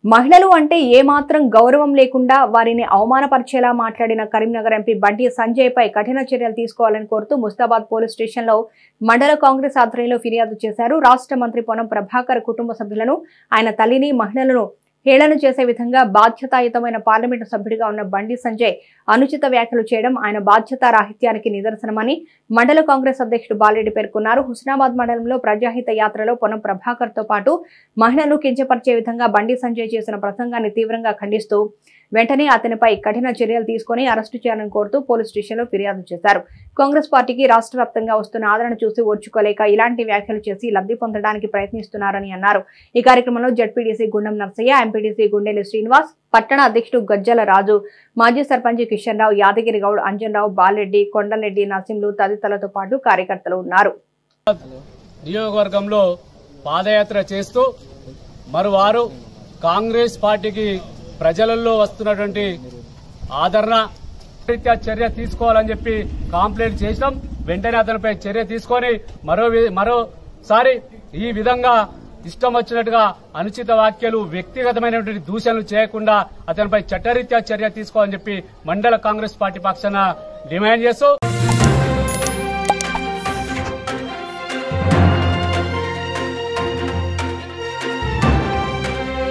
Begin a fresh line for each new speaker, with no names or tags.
మహిళలు అంటే ఏమాత్రం గౌరవం లేకుండా వారిని అవమానపరిచేలా మాట్లాడిన కరీంనగర్ ఎంపీ బండి సంజయ్ పై కఠిన చర్యలు తీసుకోవాలని కోరుతూ ముస్తాబాద్ పోలీస్ స్టేషన్లో మండల కాంగ్రెస్ ఆధ్వర్యంలో ఫిర్యాదు చేశారు రాష్ట్ర మంత్రి పొన్నం ప్రభాకర్ కుటుంబ సభ్యులను ఆయన తల్లిని మహిళలను హేళన చేసే విధంగా బాధ్యతాయుతమైన పార్లమెంటు సభ్యుడిగా ఉన్న బండి సంజయ్ అనుచిత వ్యాఖ్యలు చేయడం ఆయన బాధ్యతా రాహిత్యానికి నిదర్శనమని మండల కాంగ్రెస్ అధ్యక్షుడు బాలరెడ్డి పేర్కొన్నారు హుస్నాబాద్ మండలంలో ప్రజాహిత యాత్రలో పొన్నం ప్రభాకర్ తో పాటు మహిళలను కించపరిచే విధంగా బండి సంజయ్ చేసిన ప్రసంగాన్ని తీవ్రంగా ఖండిస్తూ వెంటనే అతనిపై కఠిన చర్యలు తీసుకుని అరెస్టు చేయాలని కోరుతూ పోలీస్ స్టేషన్లో ఫిర్యాదు చేశారు కాంగ్రెస్ పార్టీకి రాష్ట్ర వ్యాప్తంగా వస్తున్న ఆదరణ చూసి ఓర్చుకోలేక ఇలాంటి వ్యాఖ్యలు చేసి లబ్ధి పొందడానికి ప్రయత్నిస్తున్నారని అన్నారు ఈ కార్యక్రమంలో జడ్పీడీసీ గుండం నర్సయ్య ఎంపీడీసీ గుండెలి శ్రీనివాస్ పట్టణ అధ్యక్షుడు గజ్జల రాజు మాజీ సర్పంచ్ కిషన్ రావు యాదగిరి గౌడ్ అంజన్రావు బాలరెడ్డి కొండలరెడ్డి నరసింహులు తదితరులతో పాటు కార్యకర్తలు ఉన్నారు
నియోజకవర్గంలో పాదయాత్ర చేస్తూ మరోవారు కాంగ్రెస్ పార్టీకి ప్రజలలో వస్తున్నటువంటి ఆదరణ రీత్యా చర్య తీసుకోవాలని చెప్పి కాంప్లైంట్ చేసినాం వెంటనే అతనిపై చర్య తీసుకొని మరో వి- మరోసారి ఈ విధంగా ఇష్టం వచ్చినట్టుగా అనుచిత వ్యాఖ్యలు వ్యక్తిగతమైనటువంటి దూషణలు చేయకుండా అతనిపై చట్టరీత్యా చర్య తీసుకోవాలని చెప్పి మండల కాంగ్రెస్ పార్టీ పక్షాన డిమాండ్ చేస్తూ